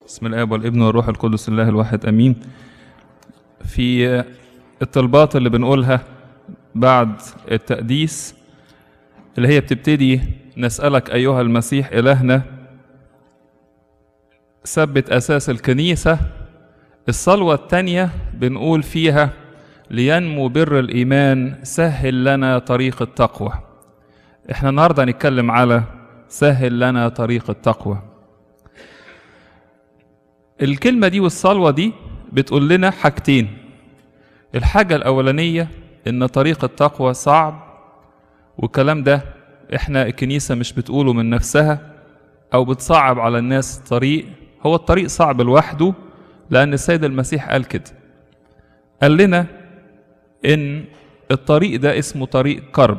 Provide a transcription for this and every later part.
بسم الاب والابن والروح القدس الله الواحد امين في الطلبات اللي بنقولها بعد التقديس اللي هي بتبتدي نسألك أيها المسيح إلهنا ثبت أساس الكنيسة الصلوة التانية بنقول فيها لينمو بر الإيمان سهل لنا طريق التقوى احنا النهاردة هنتكلم على سهل لنا طريق التقوى الكلمة دي والصلوة دي بتقول لنا حاجتين الحاجة الأولانية إن طريق التقوى صعب والكلام ده إحنا الكنيسة مش بتقوله من نفسها أو بتصعب على الناس الطريق هو الطريق صعب لوحده لأن السيد المسيح قال كده قال لنا إن الطريق ده اسمه طريق كرب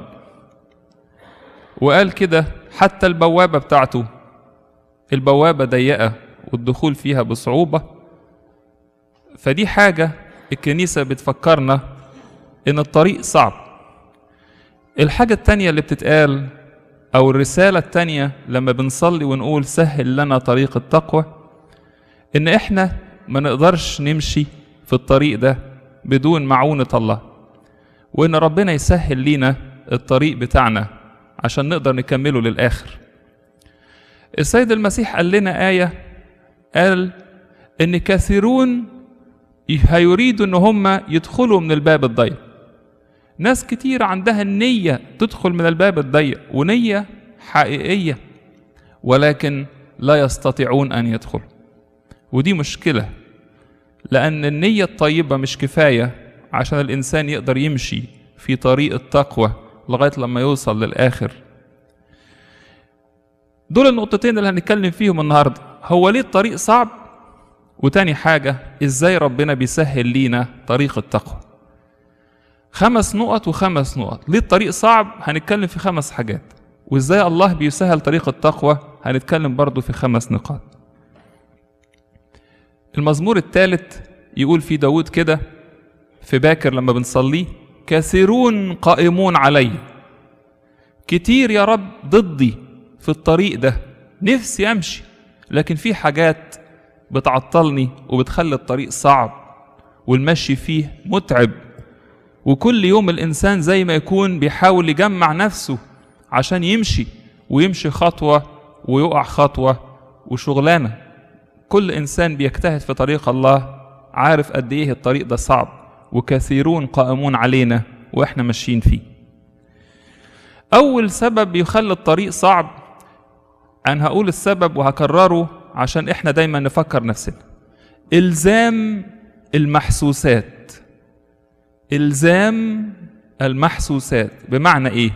وقال كده حتى البوابة بتاعته البوابة ضيقة والدخول فيها بصعوبة فدي حاجة الكنيسة بتفكرنا إن الطريق صعب الحاجة التانية اللي بتتقال أو الرسالة التانية لما بنصلي ونقول سهل لنا طريق التقوى إن إحنا ما نقدرش نمشي في الطريق ده بدون معونة الله وإن ربنا يسهل لينا الطريق بتاعنا عشان نقدر نكمله للآخر السيد المسيح قال لنا آية قال إن كثيرون هيريدوا إن هم يدخلوا من الباب الضيق ناس كتير عندها النية تدخل من الباب الضيق ونية حقيقية ولكن لا يستطيعون أن يدخلوا ودي مشكلة لأن النية الطيبة مش كفاية عشان الإنسان يقدر يمشي في طريق التقوى لغاية لما يوصل للآخر دول النقطتين اللي هنتكلم فيهم النهاردة هو ليه الطريق صعب وتاني حاجة ازاي ربنا بيسهل لينا طريق التقوى خمس نقط وخمس نقط ليه الطريق صعب هنتكلم في خمس حاجات وازاي الله بيسهل طريق التقوى هنتكلم برضو في خمس نقاط المزمور الثالث يقول في داود كده في باكر لما بنصليه كثيرون قائمون علي كتير يا رب ضدي في الطريق ده نفسي امشي لكن في حاجات بتعطلني وبتخلي الطريق صعب والمشي فيه متعب وكل يوم الانسان زي ما يكون بيحاول يجمع نفسه عشان يمشي ويمشي خطوه ويقع خطوه وشغلانه كل انسان بيجتهد في طريق الله عارف قد ايه الطريق ده صعب وكثيرون قائمون علينا واحنا ماشيين فيه اول سبب بيخلي الطريق صعب انا هقول السبب وهكرره عشان احنا دايما نفكر نفسنا الزام المحسوسات الزام المحسوسات بمعنى ايه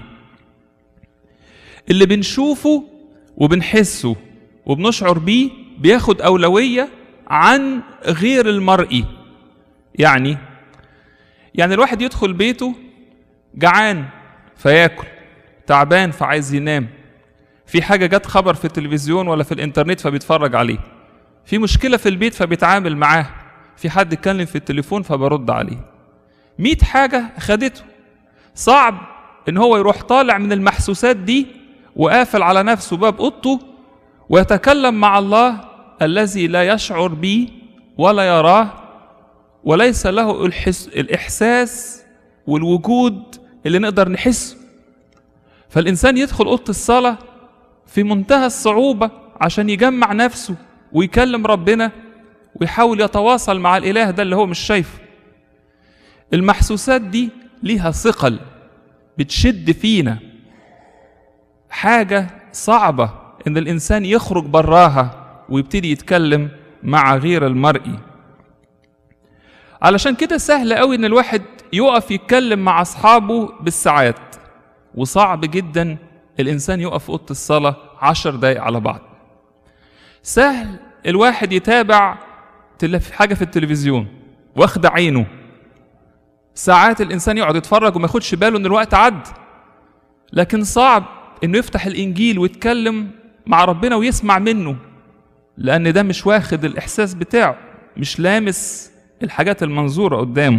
اللي بنشوفه وبنحسه وبنشعر بيه بياخد اولويه عن غير المرئي يعني يعني الواحد يدخل بيته جعان فياكل تعبان فعايز ينام في حاجة جت خبر في التلفزيون ولا في الإنترنت فبيتفرج عليه في مشكلة في البيت فبيتعامل معاه في حد اتكلم في التليفون فبرد عليه مئة حاجة خدته صعب إن هو يروح طالع من المحسوسات دي وقافل على نفسه باب أوضته ويتكلم مع الله الذي لا يشعر بي ولا يراه وليس له الحس الإحساس والوجود اللي نقدر نحسه فالإنسان يدخل أوضة الصلاة في منتهى الصعوبة عشان يجمع نفسه ويكلم ربنا ويحاول يتواصل مع الإله ده اللي هو مش شايفه المحسوسات دي ليها ثقل بتشد فينا حاجة صعبة إن الإنسان يخرج براها ويبتدي يتكلم مع غير المرئي علشان كده سهل قوي إن الواحد يقف يتكلم مع أصحابه بالساعات وصعب جدا الإنسان يقف في أوضة الصلاة عشر دقايق على بعض سهل الواحد يتابع حاجة في التلفزيون واخد عينه ساعات الإنسان يقعد يتفرج وما ياخدش باله إن الوقت عد لكن صعب إنه يفتح الإنجيل ويتكلم مع ربنا ويسمع منه لأن ده مش واخد الإحساس بتاعه مش لامس الحاجات المنظورة قدامه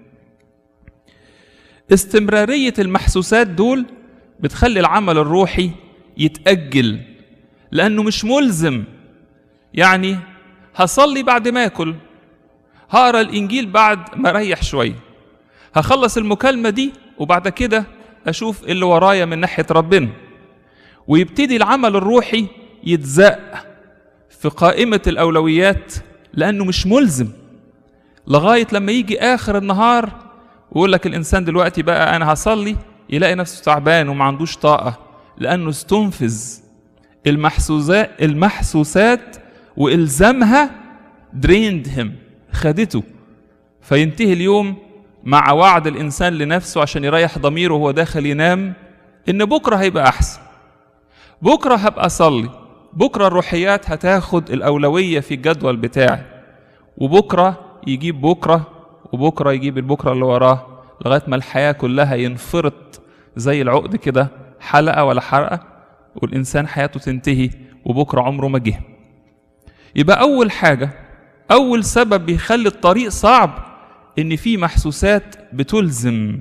استمرارية المحسوسات دول بتخلي العمل الروحي يتأجل لأنه مش ملزم يعني هصلي بعد ما اكل هقرا الانجيل بعد ما اريح شويه هخلص المكالمه دي وبعد كده اشوف اللي ورايا من ناحيه ربنا ويبتدي العمل الروحي يتزق في قائمه الاولويات لانه مش ملزم لغايه لما يجي اخر النهار ويقول لك الانسان دلوقتي بقى انا هصلي يلاقي نفسه تعبان وما عندوش طاقه لانه استنفذ المحسوسات المحسوسات والزامها دريند هيم خدته فينتهي اليوم مع وعد الانسان لنفسه عشان يريح ضميره وهو داخل ينام ان بكره هيبقى احسن بكره هبقى اصلي بكره الروحيات هتاخد الاولويه في الجدول بتاعي وبكره يجيب بكره وبكره يجيب البكره اللي وراه لغايه ما الحياه كلها ينفرط زي العقد كده حلقه ولا حلقه والانسان حياته تنتهي وبكره عمره ما جه يبقى اول حاجه اول سبب بيخلي الطريق صعب ان في محسوسات بتلزم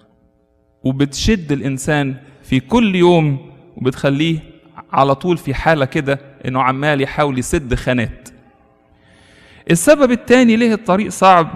وبتشد الانسان في كل يوم وبتخليه على طول في حاله كده انه عمال يحاول يسد خانات السبب الثاني ليه الطريق صعب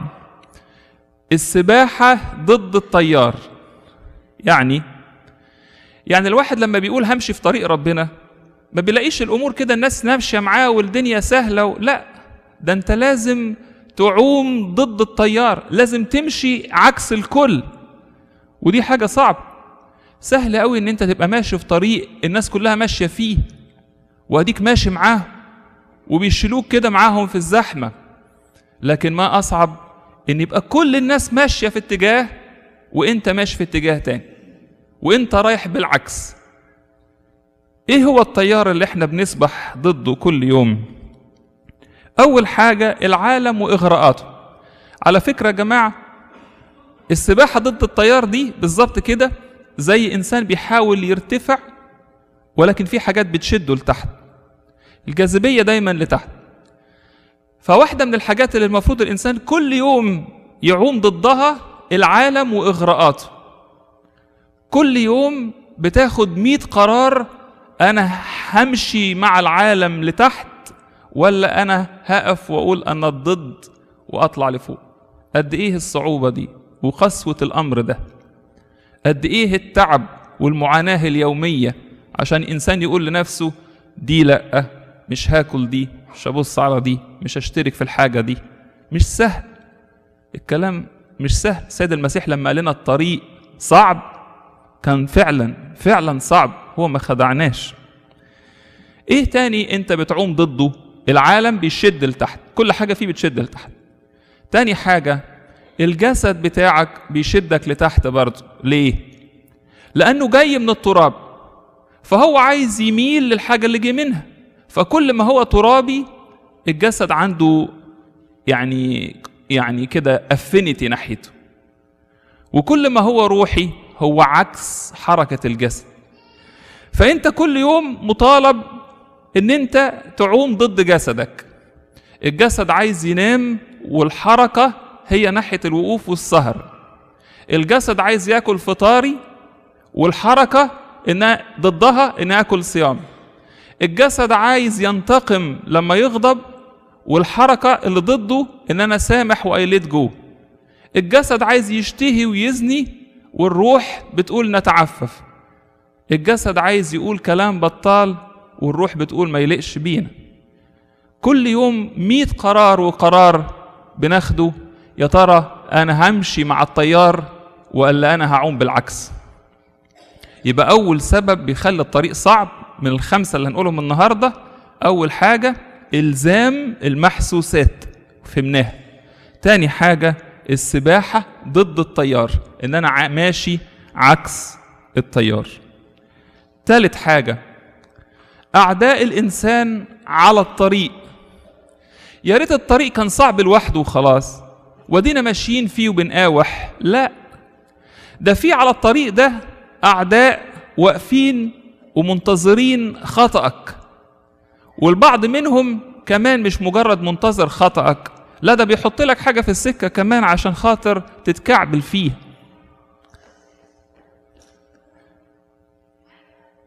السباحه ضد التيار يعني يعني الواحد لما بيقول همشي في طريق ربنا ما بيلاقيش الامور كده الناس ماشيه معاه والدنيا سهله و... لا ده انت لازم تعوم ضد التيار لازم تمشي عكس الكل ودي حاجه صعبه سهل قوي ان انت تبقى ماشي في طريق الناس كلها ماشيه فيه واديك ماشي معاهم وبيشيلوك كده معاهم في الزحمه لكن ما اصعب ان يبقى كل الناس ماشيه في اتجاه وانت ماشي في اتجاه تاني وانت رايح بالعكس ايه هو التيار اللي احنا بنسبح ضده كل يوم اول حاجه العالم واغراءاته على فكره يا جماعه السباحه ضد التيار دي بالظبط كده زي انسان بيحاول يرتفع ولكن في حاجات بتشده لتحت الجاذبيه دايما لتحت فواحده من الحاجات اللي المفروض الانسان كل يوم يعوم ضدها العالم واغراءاته كل يوم بتاخد مئة قرار انا همشي مع العالم لتحت ولا انا هقف واقول انا ضد واطلع لفوق قد ايه الصعوبه دي وقسوه الامر ده قد ايه التعب والمعاناه اليوميه عشان انسان يقول لنفسه دي لا مش هاكل دي مش هبص على دي مش هشترك في الحاجه دي مش سهل الكلام مش سهل سيد المسيح لما قال لنا الطريق صعب كان فعلا فعلا صعب هو ما خدعناش ايه تاني انت بتعوم ضده العالم بيشد لتحت كل حاجه فيه بتشد لتحت تاني حاجه الجسد بتاعك بيشدك لتحت برضه ليه لانه جاي من التراب فهو عايز يميل للحاجه اللي جه منها فكل ما هو ترابي الجسد عنده يعني يعني كده افينيتي ناحيته وكل ما هو روحي هو عكس حركه الجسد فانت كل يوم مطالب ان انت تعوم ضد جسدك الجسد عايز ينام والحركه هي ناحيه الوقوف والسهر الجسد عايز ياكل فطاري والحركه انها ضدها ان اكل صيام الجسد عايز ينتقم لما يغضب والحركه اللي ضده ان انا سامح وايليت جو الجسد عايز يشتهي ويزني والروح بتقول نتعفف الجسد عايز يقول كلام بطال والروح بتقول ما يلقش بينا كل يوم مئة قرار وقرار بناخده يا ترى أنا همشي مع التيار ولا أنا هعوم بالعكس يبقى أول سبب بيخلي الطريق صعب من الخمسة اللي هنقولهم النهاردة أول حاجة إلزام المحسوسات فهمناها تاني حاجة السباحة ضد التيار إن أنا ماشي عكس التيار تالت حاجة أعداء الإنسان على الطريق يا ريت الطريق كان صعب لوحده وخلاص ودينا ماشيين فيه وبنقاوح لا ده في على الطريق ده أعداء واقفين ومنتظرين خطأك والبعض منهم كمان مش مجرد منتظر خطأك لا ده بيحط لك حاجة في السكة كمان عشان خاطر تتكعبل فيه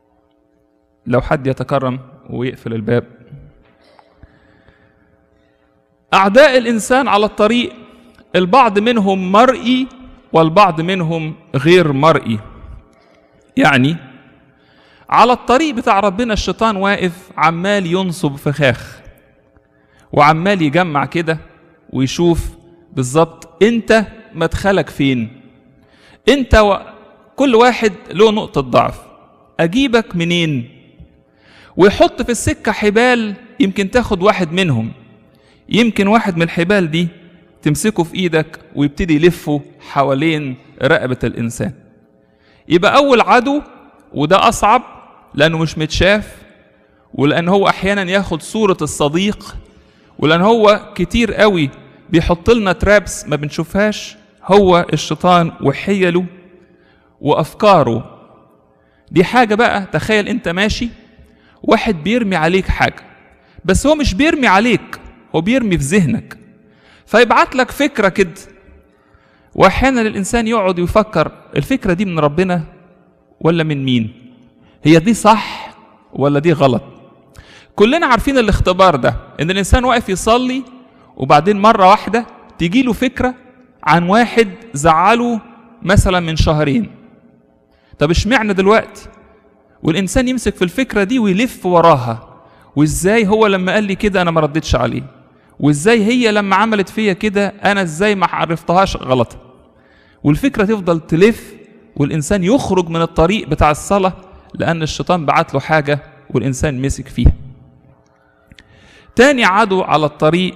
لو حد يتكرم ويقفل الباب أعداء الإنسان على الطريق البعض منهم مرئي والبعض منهم غير مرئي يعني على الطريق بتاع ربنا الشيطان واقف عمال ينصب فخاخ وعمال يجمع كده ويشوف بالظبط انت مدخلك فين انت و... كل واحد له نقطة ضعف اجيبك منين ويحط في السكة حبال يمكن تاخد واحد منهم يمكن واحد من الحبال دي تمسكه في ايدك ويبتدي يلفه حوالين رقبة الانسان يبقى اول عدو وده اصعب لانه مش متشاف ولان هو احيانا ياخد صورة الصديق ولان هو كتير قوي بيحط لنا ترابس ما بنشوفهاش هو الشيطان وحيله وافكاره دي حاجة بقى تخيل انت ماشي واحد بيرمي عليك حاجة بس هو مش بيرمي عليك هو بيرمي في ذهنك فيبعت لك فكرة كده واحيانا الانسان يقعد يفكر الفكرة دي من ربنا ولا من مين هي دي صح ولا دي غلط كلنا عارفين الاختبار ده ان الانسان واقف يصلي وبعدين مرة واحدة تيجي له فكرة عن واحد زعله مثلا من شهرين طب اشمعنى دلوقتي والانسان يمسك في الفكرة دي ويلف وراها وازاي هو لما قال لي كده انا ما ردتش عليه وازاي هي لما عملت فيا كده انا ازاي ما عرفتهاش غلط والفكرة تفضل تلف والانسان يخرج من الطريق بتاع الصلاة لان الشيطان بعت له حاجة والانسان مسك فيها تاني عدو على الطريق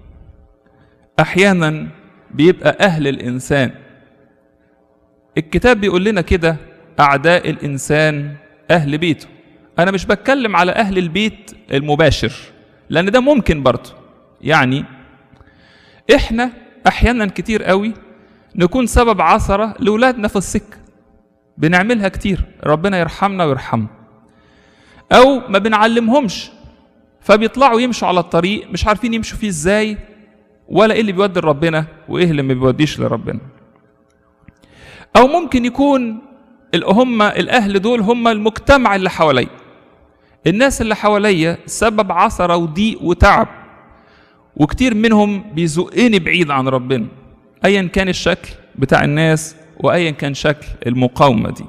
احيانا بيبقى اهل الانسان الكتاب بيقول لنا كده اعداء الانسان اهل بيته انا مش بتكلم على اهل البيت المباشر لان ده ممكن برضه يعني احنا احيانا كتير قوي نكون سبب عثرة لولادنا في السكة بنعملها كتير ربنا يرحمنا ويرحمنا او ما بنعلمهمش فبيطلعوا يمشوا على الطريق مش عارفين يمشوا فيه ازاي ولا ايه اللي بيودي لربنا وايه اللي ما بيوديش لربنا او ممكن يكون هم الاهل دول هم المجتمع اللي حواليا الناس اللي حواليا سبب عثرة وضيق وتعب وكتير منهم بيزقني بعيد عن ربنا ايا كان الشكل بتاع الناس وايا كان شكل المقاومة دي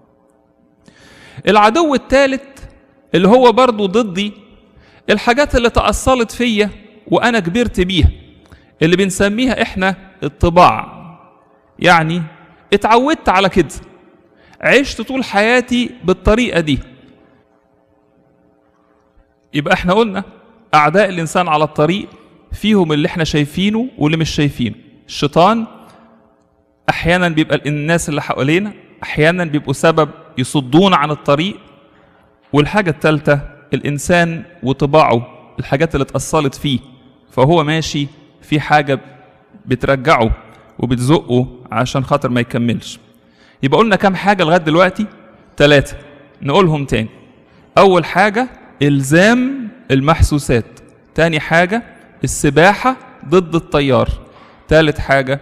العدو الثالث اللي هو برضو ضدي الحاجات اللي تأصلت فيا وانا كبرت بيها اللي بنسميها احنا الطباع يعني اتعودت على كده عشت طول حياتي بالطريقة دي يبقى احنا قلنا اعداء الانسان على الطريق فيهم اللي احنا شايفينه واللي مش شايفينه الشيطان احيانا بيبقى الناس اللي حوالينا احيانا بيبقوا سبب يصدون عن الطريق والحاجة الثالثة الانسان وطباعه الحاجات اللي اتأصلت فيه فهو ماشي في حاجة بترجعه وبتزقه عشان خاطر ما يكملش يبقى قلنا كام حاجة لغاية دلوقتي ثلاثة نقولهم تاني أول حاجة إلزام المحسوسات تاني حاجة السباحة ضد التيار ثالث حاجة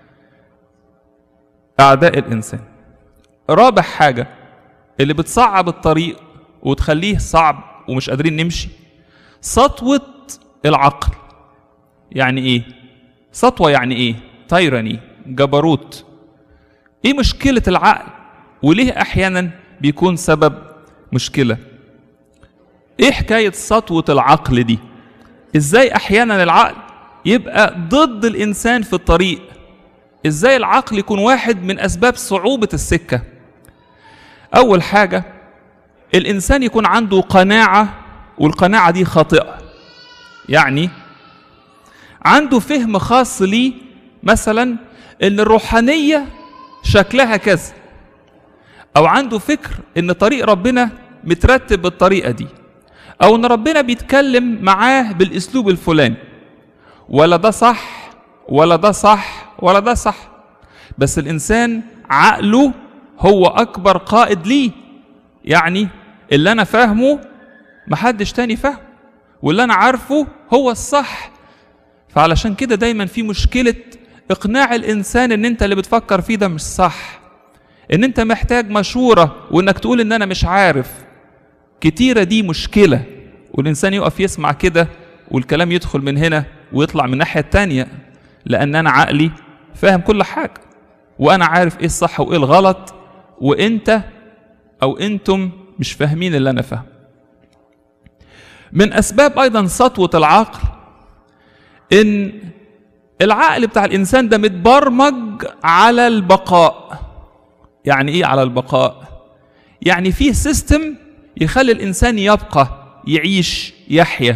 أعداء الإنسان رابع حاجة اللي بتصعب الطريق وتخليه صعب ومش قادرين نمشي سطوة العقل يعني ايه سطوة يعني ايه تايراني جبروت ايه مشكلة العقل وليه احيانا بيكون سبب مشكلة ايه حكاية سطوة العقل دي ازاي احيانا العقل يبقى ضد الانسان في الطريق ازاي العقل يكون واحد من اسباب صعوبة السكة اول حاجة الانسان يكون عنده قناعة والقناعة دي خاطئة يعني عنده فهم خاص ليه مثلا ان الروحانية شكلها كذا او عنده فكر ان طريق ربنا مترتب بالطريقة دي او ان ربنا بيتكلم معاه بالاسلوب الفلاني ولا ده صح ولا ده صح ولا ده صح بس الانسان عقله هو اكبر قائد ليه يعني اللي انا فاهمه محدش تاني فاهمه واللي انا عارفه هو الصح فعلشان كده دايما في مشكلة اقناع الانسان ان انت اللي بتفكر فيه ده مش صح ان انت محتاج مشورة وانك تقول ان انا مش عارف كتيرة دي مشكلة والانسان يقف يسمع كده والكلام يدخل من هنا ويطلع من الناحيه التانيه لان انا عقلي فاهم كل حاجه وانا عارف ايه الصح وايه الغلط وانت او انتم مش فاهمين اللي انا فاهم من اسباب ايضا سطوه العقل ان العقل بتاع الانسان ده متبرمج على البقاء يعني ايه على البقاء يعني فيه سيستم يخلي الانسان يبقى يعيش يحيا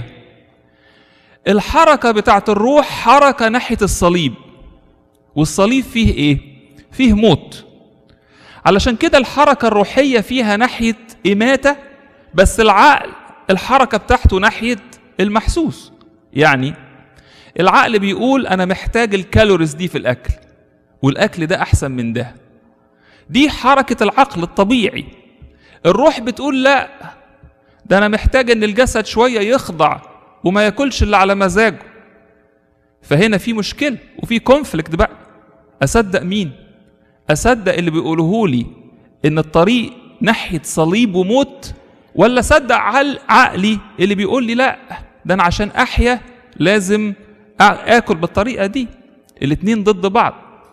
الحركه بتاعت الروح حركه ناحيه الصليب والصليب فيه ايه فيه موت علشان كده الحركه الروحيه فيها ناحيه اماته بس العقل الحركه بتاعته ناحيه المحسوس يعني العقل بيقول انا محتاج الكالوريز دي في الاكل والاكل ده احسن من ده دي حركه العقل الطبيعي الروح بتقول لا ده انا محتاج ان الجسد شويه يخضع وما ياكلش اللي على مزاجه فهنا في مشكله وفي كونفليكت بقى اصدق مين اصدق اللي بيقوله لي ان الطريق ناحيه صليب وموت ولا اصدق عقلي اللي بيقول لي لا ده انا عشان احيا لازم اكل بالطريقه دي الاتنين ضد بعض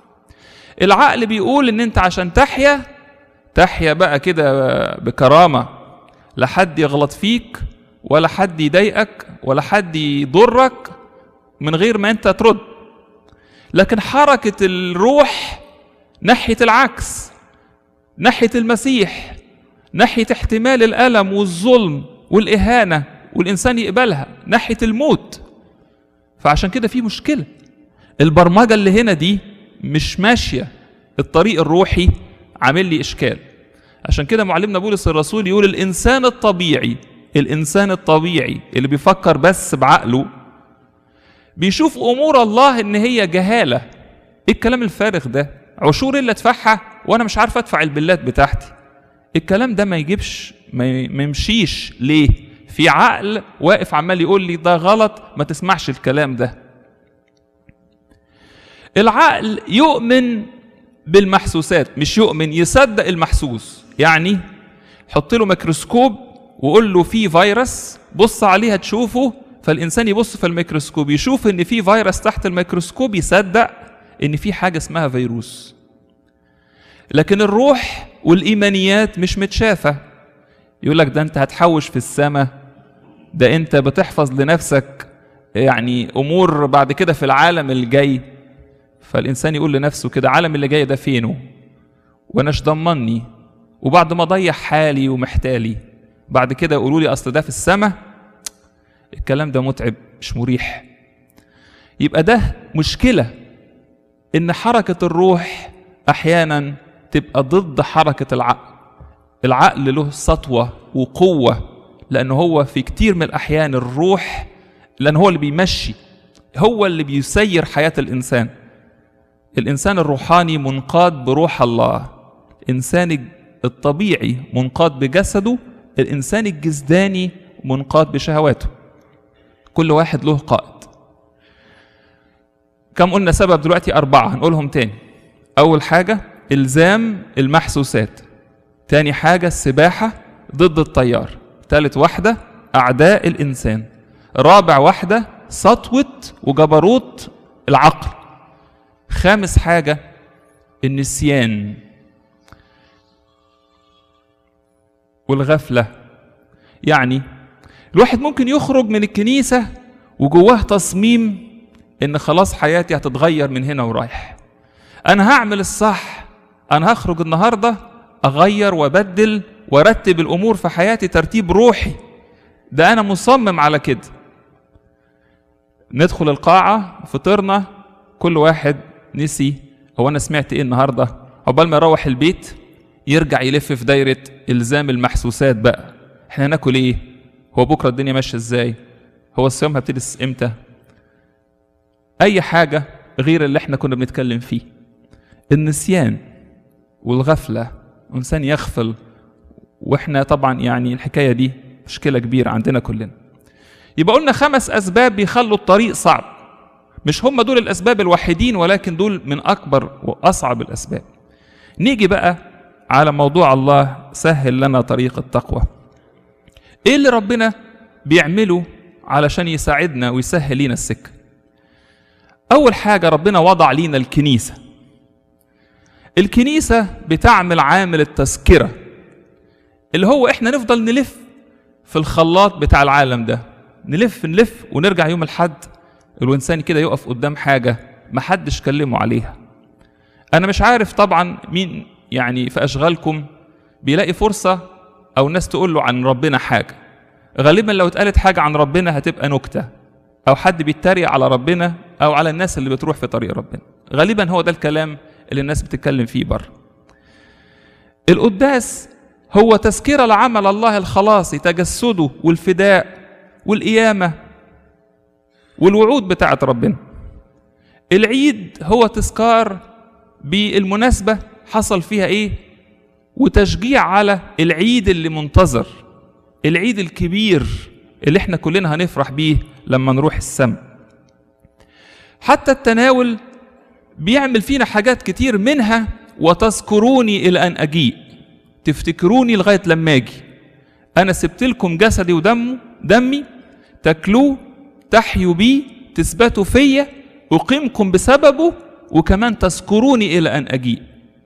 العقل بيقول ان انت عشان تحيا تحيا بقى كده بكرامه لا حد يغلط فيك ولا حد يضايقك ولا حد يضرك من غير ما انت ترد لكن حركه الروح ناحيه العكس ناحيه المسيح ناحيه احتمال الالم والظلم والاهانه والانسان يقبلها ناحيه الموت فعشان كده في مشكله البرمجه اللي هنا دي مش ماشيه الطريق الروحي عامل لي اشكال عشان كده معلمنا بولس الرسول يقول الانسان الطبيعي الانسان الطبيعي اللي بيفكر بس بعقله بيشوف امور الله ان هي جهاله ايه الكلام الفارغ ده عشور اللي ادفعها وانا مش عارف ادفع البلات بتاعتي الكلام ده ما يجيبش ما يمشيش ليه في عقل واقف عمال يقول لي ده غلط ما تسمعش الكلام ده العقل يؤمن بالمحسوسات مش يؤمن يصدق المحسوس يعني حط له ميكروسكوب وقول له في فيروس بص عليه هتشوفه فالانسان يبص في الميكروسكوب يشوف ان في فيروس تحت الميكروسكوب يصدق ان في حاجه اسمها فيروس لكن الروح والايمانيات مش متشافه يقول لك ده انت هتحوش في السماء ده انت بتحفظ لنفسك يعني امور بعد كده في العالم الجاي فالانسان يقول لنفسه كده العالم اللي جاي ده فينه واناش ضمني وبعد ما اضيع حالي ومحتالي بعد كده يقولوا لي اصل ده في السماء الكلام ده متعب مش مريح يبقى ده مشكله ان حركه الروح احيانا تبقى ضد حركه العقل العقل له سطوه وقوه لان هو في كتير من الاحيان الروح لان هو اللي بيمشي هو اللي بيسير حياه الانسان الانسان الروحاني منقاد بروح الله الانسان الطبيعي منقاد بجسده الانسان الجسداني منقاد بشهواته كل واحد له قائد كم قلنا سبب دلوقتي أربعة هنقولهم تاني أول حاجة إلزام المحسوسات تاني حاجة السباحة ضد التيار تالت واحدة أعداء الإنسان رابع واحدة سطوة وجبروت العقل خامس حاجة النسيان والغفلة يعني الواحد ممكن يخرج من الكنيسة وجواه تصميم إن خلاص حياتي هتتغير من هنا ورايح أنا هعمل الصح أنا هخرج النهاردة أغير وأبدل وأرتب الأمور في حياتي ترتيب روحي ده أنا مصمم على كده ندخل القاعة فطرنا كل واحد نسي هو أنا سمعت إيه النهاردة عقبال ما يروح البيت يرجع يلف في دايرة إلزام المحسوسات بقى إحنا هناكل إيه هو بكرة الدنيا ماشية إزاي هو الصيام هبتدي إمتى أي حاجة غير اللي إحنا كنا بنتكلم فيه النسيان والغفلة إنسان يغفل وإحنا طبعا يعني الحكاية دي مشكلة كبيرة عندنا كلنا يبقى قلنا خمس أسباب بيخلوا الطريق صعب مش هم دول الأسباب الوحيدين ولكن دول من أكبر وأصعب الأسباب نيجي بقى على موضوع الله سهل لنا طريق التقوى ايه اللي ربنا بيعمله علشان يساعدنا ويسهل لنا السكه أول حاجة ربنا وضع لينا الكنيسة الكنيسة بتعمل عامل التذكرة اللي هو احنا نفضل نلف في الخلاط بتاع العالم ده نلف نلف ونرجع يوم الحد الإنسان كده يقف قدام حاجة محدش كلمه عليها أنا مش عارف طبعا مين يعني في أشغالكم بيلاقي فرصة أو الناس تقول له عن ربنا حاجة غالبا لو اتقالت حاجة عن ربنا هتبقى نكتة أو حد بيتريق على ربنا أو على الناس اللي بتروح في طريق ربنا غالبا هو ده الكلام اللي الناس بتتكلم فيه بره القداس هو تذكرة لعمل الله الخلاصي تجسده والفداء والقيامة والوعود بتاعت ربنا العيد هو تذكار بالمناسبة حصل فيها ايه وتشجيع على العيد اللي منتظر العيد الكبير اللي احنا كلنا هنفرح بيه لما نروح السماء حتى التناول بيعمل فينا حاجات كتير منها وتذكروني الى ان اجيء تفتكروني لغايه لما اجي انا سبت لكم جسدي ودمه دمي تاكلوه تحيوا بيه تثبتوا فيا اقيمكم بسببه وكمان تذكروني الى ان اجيء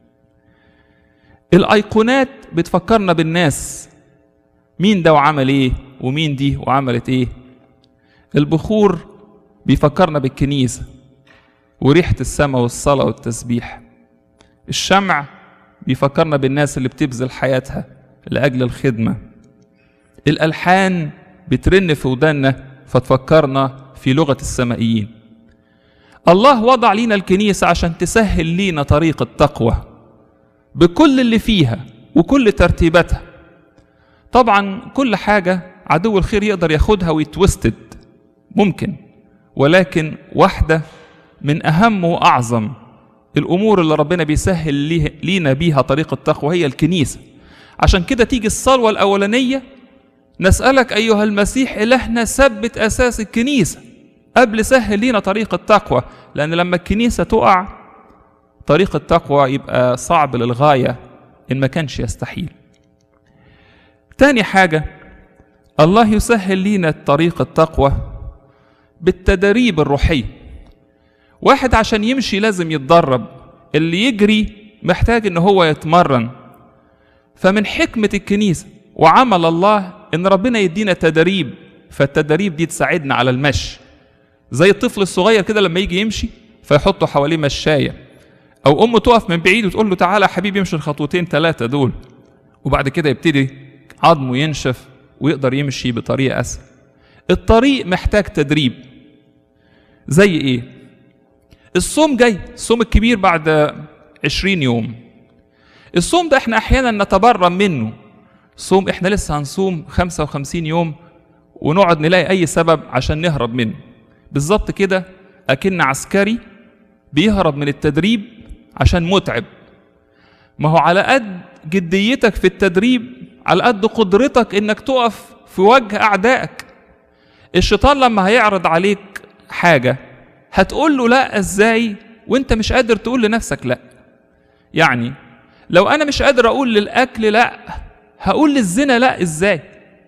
الايقونات بتفكرنا بالناس مين ده وعمل ايه ومين دي وعملت ايه البخور بيفكرنا بالكنيسه وريحه السماء والصلاه والتسبيح الشمع بيفكرنا بالناس اللي بتبذل حياتها لاجل الخدمه الالحان بترن في ودانا فتفكرنا في لغه السمائيين الله وضع لينا الكنيسه عشان تسهل لينا طريق التقوى بكل اللي فيها وكل ترتيباتها طبعا كل حاجه عدو الخير يقدر ياخدها ويتوستد ممكن ولكن واحده من اهم واعظم الامور اللي ربنا بيسهل لينا بيها طريق التقوى هي الكنيسه عشان كده تيجي الصلوه الاولانيه نسالك ايها المسيح الهنا ثبت اساس الكنيسه قبل سهل لينا طريق التقوى لان لما الكنيسه تقع طريق التقوى يبقى صعب للغايه ان ما كانش يستحيل تاني حاجه الله يسهل لينا طريق التقوى بالتدريب الروحيه واحد عشان يمشي لازم يتدرب اللي يجري محتاج ان هو يتمرن فمن حكمة الكنيسة وعمل الله ان ربنا يدينا تدريب فالتدريب دي تساعدنا على المشي زي الطفل الصغير كده لما يجي يمشي فيحطوا حواليه مشاية او امه تقف من بعيد وتقول له تعالى يا حبيبي امشي الخطوتين ثلاثة دول وبعد كده يبتدي عظمه ينشف ويقدر يمشي بطريقة اسهل الطريق محتاج تدريب زي ايه الصوم جاي الصوم الكبير بعد عشرين يوم الصوم ده احنا احيانا نتبرم منه صوم احنا لسه هنصوم خمسة وخمسين يوم ونقعد نلاقي اي سبب عشان نهرب منه بالظبط كده اكن عسكري بيهرب من التدريب عشان متعب ما هو على قد جديتك في التدريب على قد قدرتك انك تقف في وجه اعدائك الشيطان لما هيعرض عليك حاجه هتقول له لا ازاي وانت مش قادر تقول لنفسك لا يعني لو انا مش قادر اقول للاكل لا هقول للزنا لا ازاي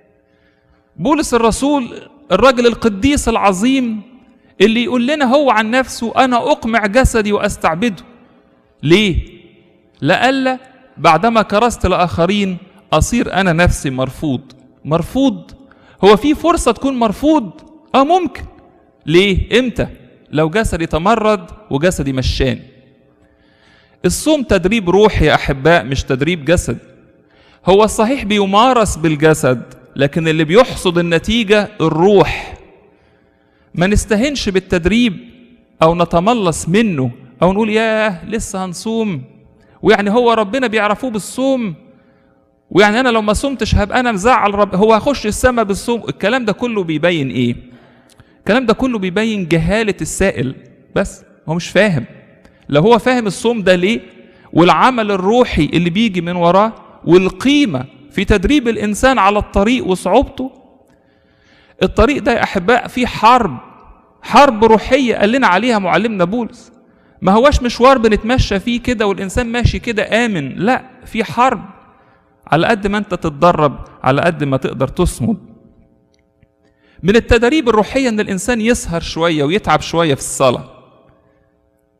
بولس الرسول الرجل القديس العظيم اللي يقول لنا هو عن نفسه انا اقمع جسدي واستعبده ليه لئلا بعدما كرست الاخرين اصير انا نفسي مرفوض مرفوض هو في فرصه تكون مرفوض اه ممكن ليه امتى لو جسدي تمرد وجسدي مشاني الصوم تدريب روحي يا احباء مش تدريب جسد هو الصحيح بيمارس بالجسد لكن اللي بيحصد النتيجه الروح ما نستهنش بالتدريب او نتملص منه او نقول ياه لسه هنصوم ويعني هو ربنا بيعرفوه بالصوم ويعني انا لو ما صمتش هبقى انا مزعل رب هو هخش السماء بالصوم الكلام ده كله بيبين ايه الكلام ده كله بيبين جهالة السائل بس هو مش فاهم لو هو فاهم الصوم ده ليه والعمل الروحي اللي بيجي من وراه والقيمة في تدريب الإنسان على الطريق وصعوبته الطريق ده يا أحباء فيه حرب حرب روحية قال لنا عليها معلمنا بولس ما هواش مشوار بنتمشى فيه كده والإنسان ماشي كده آمن لا في حرب على قد ما أنت تتدرب على قد ما تقدر تصمد من التدريب الروحية ان الانسان يسهر شوية ويتعب شوية في الصلاة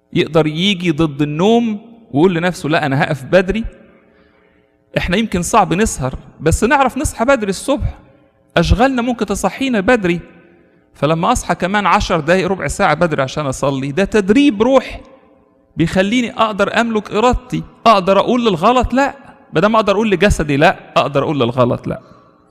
يقدر يجي ضد النوم ويقول لنفسه لا انا هقف بدري احنا يمكن صعب نسهر بس نعرف نصحى بدري الصبح اشغالنا ممكن تصحينا بدري فلما اصحى كمان عشر دقايق ربع ساعة بدري عشان اصلي ده تدريب روحي بيخليني اقدر املك ارادتي اقدر اقول للغلط لا بدل ما اقدر اقول لجسدي لا اقدر اقول للغلط لا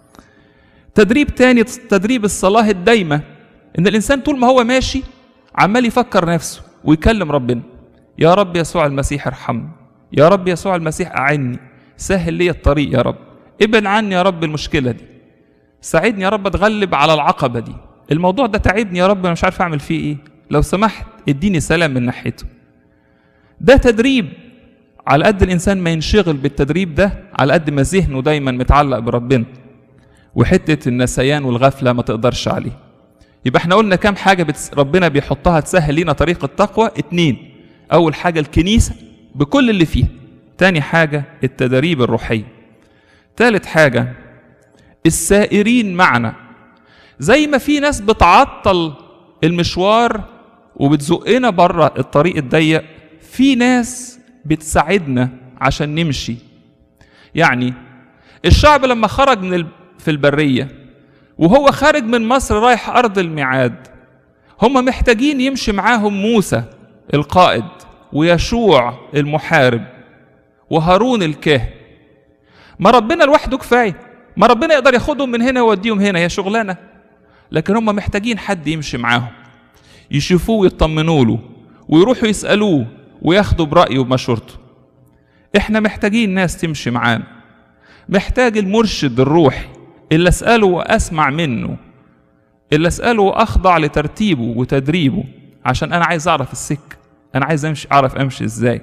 تدريب تاني تدريب الصلاة الدايمة ان الانسان طول ما هو ماشي عمال يفكر نفسه ويكلم ربنا يا رب يسوع المسيح ارحمني يا رب يسوع المسيح اعني سهل لي الطريق يا رب ابعد عني يا رب المشكلة دي ساعدني يا رب اتغلب على العقبة دي الموضوع ده تعبني يا رب انا مش عارف اعمل فيه ايه لو سمحت اديني سلام من ناحيته ده تدريب على قد الانسان ما ينشغل بالتدريب ده على قد ما ذهنه دايما متعلق بربنا وحته النسيان والغفله ما تقدرش عليه يبقى احنا قلنا كام حاجه بتس... ربنا بيحطها تسهل لينا طريق التقوى اتنين اول حاجه الكنيسه بكل اللي فيها تاني حاجه التدريب الروحيه تالت حاجه السائرين معنا زي ما في ناس بتعطل المشوار وبتزقنا بره الطريق الضيق في ناس بتساعدنا عشان نمشي يعني الشعب لما خرج من ال... في البريه وهو خارج من مصر رايح ارض الميعاد هم محتاجين يمشي معاهم موسى القائد ويشوع المحارب وهارون الكاهن ما ربنا لوحده كفايه ما ربنا يقدر ياخدهم من هنا ويوديهم هنا هي شغلانه لكن هم محتاجين حد يمشي معاهم يشوفوه ويطمنوا له ويروحوا يسالوه وياخدوا برايه وبمشورته احنا محتاجين ناس تمشي معانا محتاج المرشد الروحي اللي اساله واسمع منه اللي اساله واخضع لترتيبه وتدريبه عشان انا عايز اعرف السكه انا عايز امشي اعرف امشي ازاي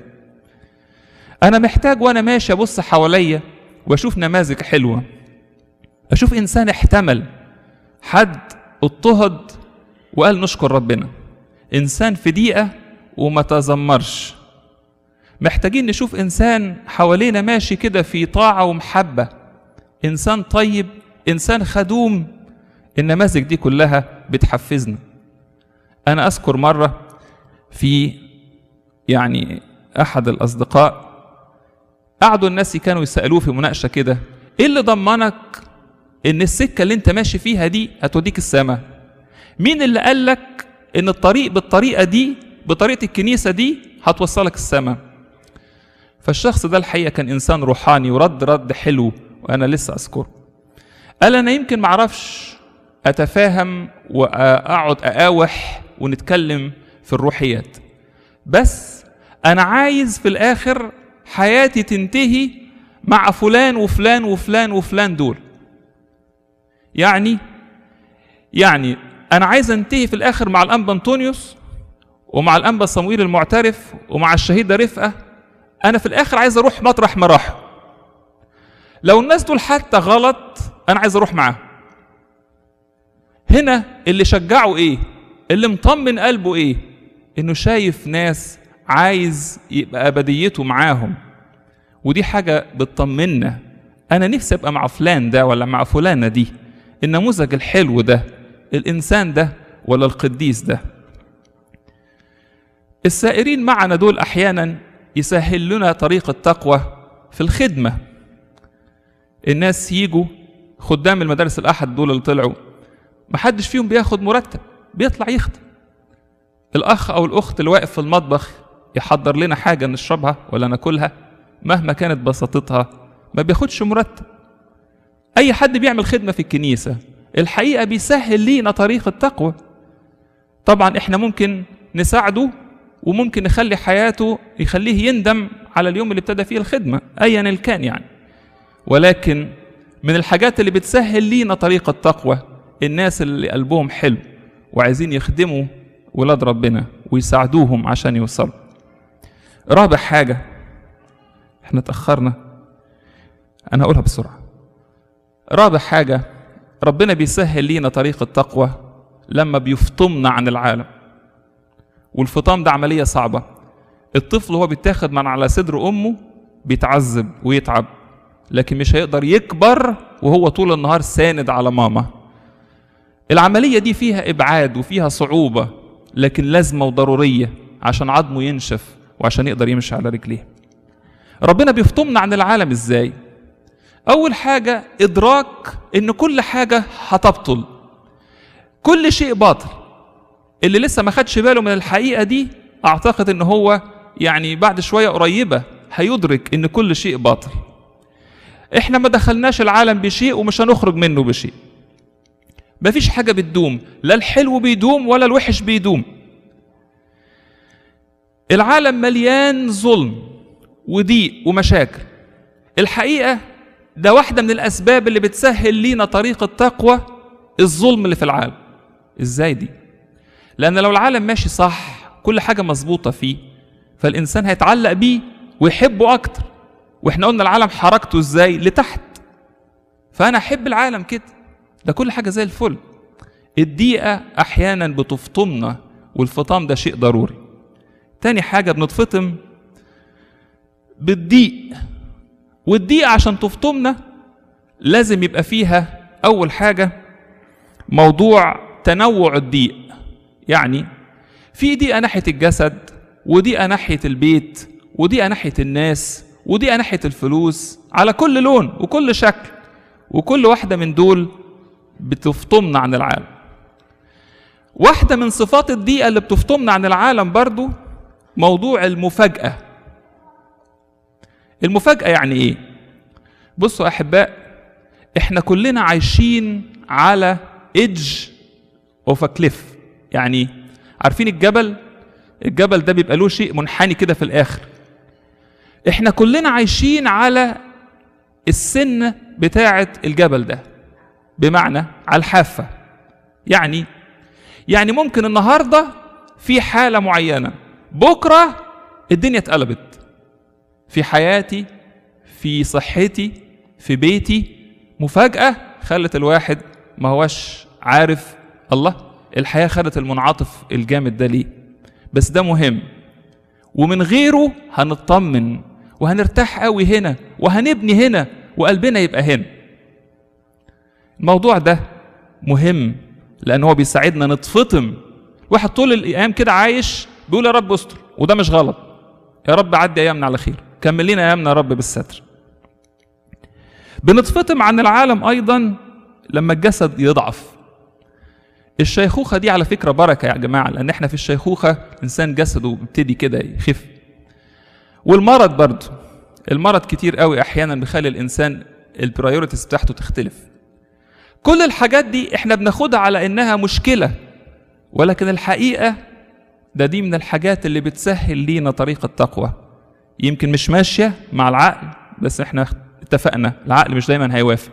انا محتاج وانا ماشي ابص حواليا واشوف نماذج حلوه اشوف انسان احتمل حد اضطهد وقال نشكر ربنا انسان في دقيقه وما تذمرش محتاجين نشوف انسان حوالينا ماشي كده في طاعه ومحبه انسان طيب انسان خدوم النماذج دي كلها بتحفزنا انا اذكر مره في يعني احد الاصدقاء قعدوا الناس كانوا يسالوه في مناقشه كده ايه اللي ضمنك ان السكه اللي انت ماشي فيها دي هتوديك السماء مين اللي قال لك ان الطريق بالطريقه دي بطريقه الكنيسه دي هتوصلك السماء فالشخص ده الحقيقه كان انسان روحاني ورد رد حلو وانا لسه اذكره قال انا يمكن معرفش اتفاهم واقعد اقاوح ونتكلم في الروحيات بس انا عايز في الاخر حياتي تنتهي مع فلان وفلان وفلان وفلان دول يعني يعني انا عايز انتهي في الاخر مع الانبا انطونيوس ومع الانبا صمويل المعترف ومع الشهيده رفقه انا في الاخر عايز اروح مطرح ما راحوا لو الناس دول حتى غلط انا عايز اروح معاهم هنا اللي شجعه ايه اللي مطمن قلبه ايه انه شايف ناس عايز يبقى ابديته معاهم ودي حاجه بتطمنا انا نفسي ابقى مع فلان ده ولا مع فلانه دي النموذج الحلو ده الانسان ده ولا القديس ده السائرين معنا دول احيانا يسهل لنا طريق التقوى في الخدمه الناس يجوا خدام المدارس الاحد دول اللي طلعوا محدش فيهم بياخد مرتب بيطلع يخدم الاخ او الاخت اللي واقف في المطبخ يحضر لنا حاجه نشربها ولا ناكلها مهما كانت بساطتها ما بياخدش مرتب اي حد بيعمل خدمه في الكنيسه الحقيقه بيسهل لينا طريق التقوى طبعا احنا ممكن نساعده وممكن نخلي حياته يخليه يندم على اليوم اللي ابتدى فيه الخدمه ايا كان يعني ولكن من الحاجات اللي بتسهل لينا طريق التقوى الناس اللي قلبهم حلو وعايزين يخدموا ولاد ربنا ويساعدوهم عشان يوصلوا رابع حاجة احنا اتأخرنا أنا هقولها بسرعة رابع حاجة ربنا بيسهل لينا طريق التقوى لما بيفطمنا عن العالم والفطام ده عملية صعبة الطفل وهو بيتاخد من على صدر أمه بيتعذب ويتعب لكن مش هيقدر يكبر وهو طول النهار ساند على ماما العملية دي فيها إبعاد وفيها صعوبة لكن لازمة وضرورية عشان عظمه ينشف وعشان يقدر يمشي على رجليه ربنا بيفطمنا عن العالم ازاي اول حاجه ادراك ان كل حاجه هتبطل كل شيء باطل اللي لسه ما خدش باله من الحقيقه دي اعتقد ان هو يعني بعد شويه قريبه هيدرك ان كل شيء باطل احنا ما دخلناش العالم بشيء ومش هنخرج منه بشيء مفيش حاجه بتدوم لا الحلو بيدوم ولا الوحش بيدوم العالم مليان ظلم وضيق ومشاكل الحقيقه ده واحده من الاسباب اللي بتسهل لينا طريق التقوى الظلم اللي في العالم ازاي دي لان لو العالم ماشي صح كل حاجه مظبوطه فيه فالانسان هيتعلق بيه ويحبه اكتر واحنا قلنا العالم حركته ازاي لتحت فانا احب العالم كده ده كل حاجه زي الفل الدقيقه احيانا بتفطمنا والفطام ده شيء ضروري تاني حاجه بنتفطم بالضيق والضيق عشان تفطمنا لازم يبقى فيها اول حاجه موضوع تنوع الضيق يعني في ضيقه ناحيه الجسد وضيقه ناحيه البيت وضيقه ناحيه الناس وضيقه ناحيه الفلوس على كل لون وكل شكل وكل واحده من دول بتفطمنا عن العالم واحده من صفات الضيقه اللي بتفطمنا عن العالم برضو موضوع المفاجاه المفاجاه يعني ايه بصوا يا احباء احنا كلنا عايشين على ايدج اوف كليف يعني عارفين الجبل الجبل ده بيبقى له شيء منحني كده في الاخر احنا كلنا عايشين على السن بتاعه الجبل ده بمعنى على الحافه يعني يعني ممكن النهارده في حاله معينه بكره الدنيا اتقلبت في حياتي في صحتي في بيتي مفاجاه خلت الواحد ما هوش عارف الله الحياه خدت المنعطف الجامد ده ليه بس ده مهم ومن غيره هنطمن وهنرتاح قوي هنا وهنبني هنا وقلبنا يبقى هنا الموضوع ده مهم لان هو بيساعدنا نتفطم واحد طول الايام كده عايش بيقول يا رب استر وده مش غلط يا رب عدي ايامنا على خير كمل لنا ايامنا يا رب بالستر بنتفطم عن العالم ايضا لما الجسد يضعف الشيخوخة دي على فكرة بركة يا جماعة لأن احنا في الشيخوخة إنسان جسده بيبتدي كده يخف والمرض برضه المرض كتير قوي أحيانا بيخلي الإنسان البرايورتيز بتاعته تختلف كل الحاجات دي احنا بناخدها على إنها مشكلة ولكن الحقيقة ده دي من الحاجات اللي بتسهل لينا طريق التقوى يمكن مش ماشية مع العقل بس احنا اتفقنا العقل مش دايما هيوافق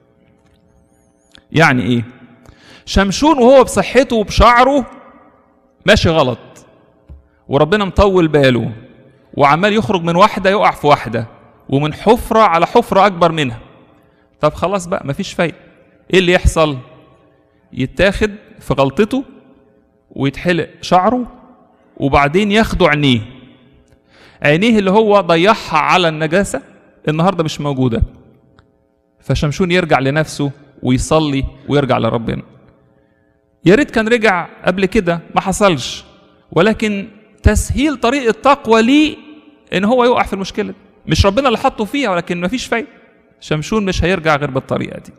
يعني ايه شمشون وهو بصحته وبشعره ماشي غلط وربنا مطول باله وعمال يخرج من واحده يقع في واحده ومن حفره على حفره اكبر منها طب خلاص بقى مفيش فايده ايه اللي يحصل يتاخد في غلطته ويتحلق شعره وبعدين ياخدوا عينيه عينيه اللي هو ضيعها على النجاسه النهارده مش موجوده فشمشون يرجع لنفسه ويصلي ويرجع لربنا يا ريت كان رجع قبل كده ما حصلش ولكن تسهيل طريق التقوى ليه ان هو يقع في المشكله دي مش ربنا اللي حطه فيها ولكن ما فيش فايده شمشون مش هيرجع غير بالطريقه دي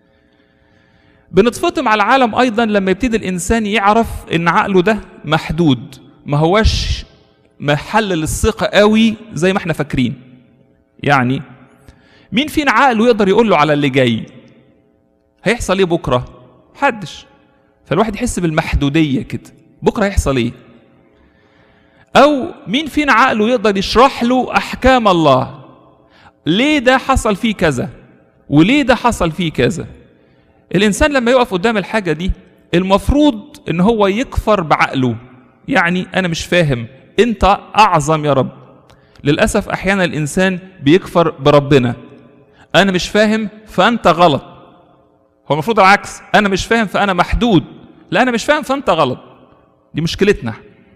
بنتفطم على العالم ايضا لما يبتدي الانسان يعرف ان عقله ده محدود ما هوش محل للثقه قوي زي ما احنا فاكرين يعني مين فينا عقله يقدر يقول له على اللي جاي هيحصل ايه بكره محدش فالواحد يحس بالمحدوديه كده بكره هيحصل ايه او مين فينا عقله يقدر يشرح له احكام الله ليه ده حصل فيه كذا وليه ده حصل فيه كذا الانسان لما يقف قدام الحاجه دي المفروض ان هو يكفر بعقله يعني انا مش فاهم انت اعظم يا رب للاسف احيانا الانسان بيكفر بربنا انا مش فاهم فانت غلط هو المفروض العكس انا مش فاهم فانا محدود لا انا مش فاهم فانت غلط دي مشكلتنا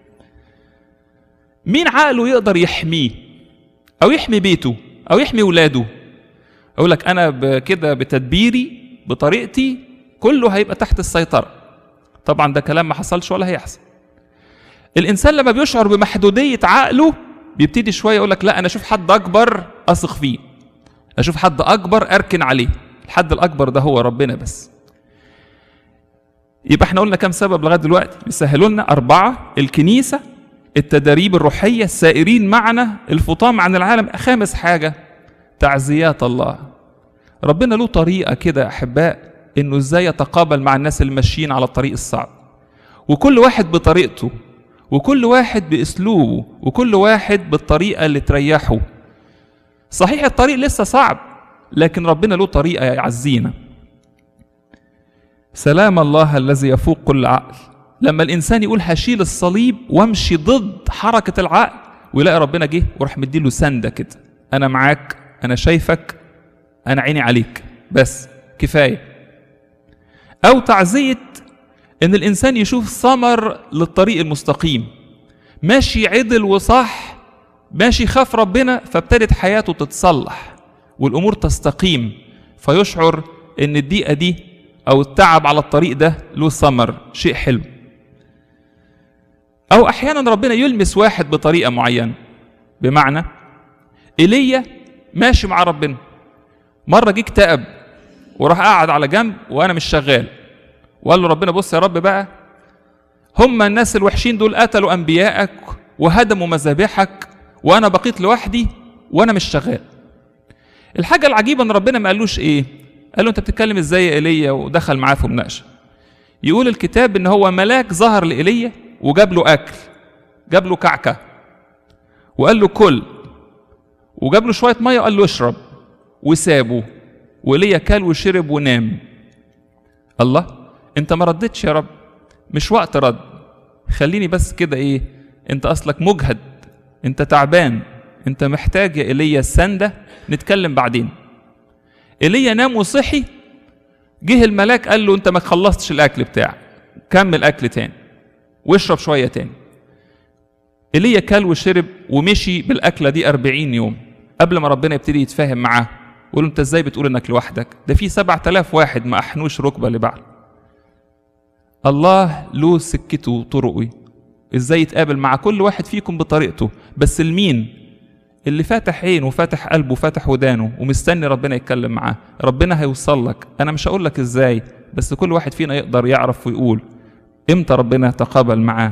مين عقله يقدر يحميه او يحمي بيته او يحمي ولاده اقول لك انا كده بتدبيري بطريقتي كله هيبقى تحت السيطره طبعا ده كلام ما حصلش ولا هيحصل الانسان لما بيشعر بمحدوديه عقله بيبتدي شويه يقول لك لا انا اشوف حد اكبر اثق فيه اشوف حد اكبر اركن عليه الحد الاكبر ده هو ربنا بس يبقى احنا قلنا كام سبب لغايه دلوقتي بيسهلوا لنا اربعه الكنيسه التدريب الروحيه السائرين معنا الفطام عن العالم خامس حاجه تعزيات الله ربنا له طريقه كده يا احباء انه ازاي يتقابل مع الناس اللي ماشيين على الطريق الصعب وكل واحد بطريقته وكل واحد باسلوبه وكل واحد بالطريقه اللي تريحه صحيح الطريق لسه صعب لكن ربنا له طريقه يعزينا سلام الله الذي يفوق كل عقل لما الانسان يقول هشيل الصليب وامشي ضد حركه العقل ويلاقي ربنا جه وراح مديله سنده كده انا معاك انا شايفك انا عيني عليك بس كفايه او تعزيه ان الانسان يشوف ثمر للطريق المستقيم ماشي عدل وصح ماشي خاف ربنا فابتدت حياته تتصلح والامور تستقيم فيشعر ان الدقيقه دي او التعب على الطريق ده له ثمر شيء حلو او احيانا ربنا يلمس واحد بطريقه معينه بمعنى ايليا ماشي مع ربنا مره جه اكتئب وراح قاعد على جنب وانا مش شغال وقال له ربنا بص يا رب بقى هم الناس الوحشين دول قتلوا انبيائك وهدموا مذابحك وانا بقيت لوحدي وانا مش شغال الحاجه العجيبه ان ربنا ما قالوش ايه قال له انت بتتكلم ازاي يا ايليا ودخل معاه في مناقشه يقول الكتاب ان هو ملاك ظهر لايليا وجاب له اكل جاب له كعكه وقال له كل وجاب له شويه ميه وقال له اشرب وسابه وايليا كل وشرب ونام الله انت ما ردتش يا رب مش وقت رد خليني بس كده ايه انت اصلك مجهد انت تعبان انت محتاج يا ايليا السنده نتكلم بعدين ايليا نام وصحي جه الملاك قال له انت ما خلصتش الاكل بتاعك كمل اكل تاني واشرب شويه تاني ايليا كل وشرب ومشي بالاكله دي 40 يوم قبل ما ربنا يبتدي يتفاهم معاه يقول له انت ازاي بتقول انك لوحدك ده في 7000 واحد ما احنوش ركبه لبعض الله له سكته وطرقه ازاي يتقابل مع كل واحد فيكم بطريقته بس المين اللي فاتح عينه وفاتح قلبه وفاتح ودانه ومستني ربنا يتكلم معاه ربنا هيوصل لك انا مش هقول لك ازاي بس كل واحد فينا يقدر يعرف ويقول امتى ربنا يتقابل معاه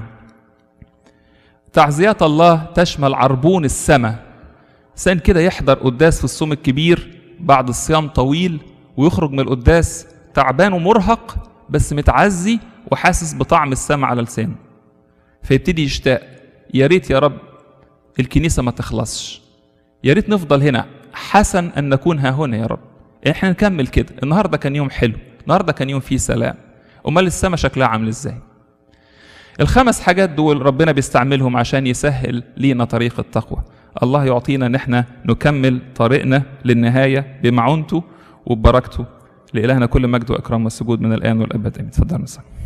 تعزيات الله تشمل عربون السماء انسان كده يحضر قداس في الصوم الكبير بعد الصيام طويل ويخرج من القداس تعبان ومرهق بس متعزي وحاسس بطعم السماء على لسانه فيبتدي يشتاق يا ريت يا رب الكنيسه ما تخلصش يا ريت نفضل هنا حسن ان نكون ها هنا يا رب احنا نكمل كده النهارده كان يوم حلو النهارده كان يوم فيه سلام امال السماء شكلها عامل ازاي الخمس حاجات دول ربنا بيستعملهم عشان يسهل لينا طريق التقوى الله يعطينا ان احنا نكمل طريقنا للنهايه بمعونته وببركته لإلهنا كل مجد واكرام والسجود من الان والابد امين تفضل نصلي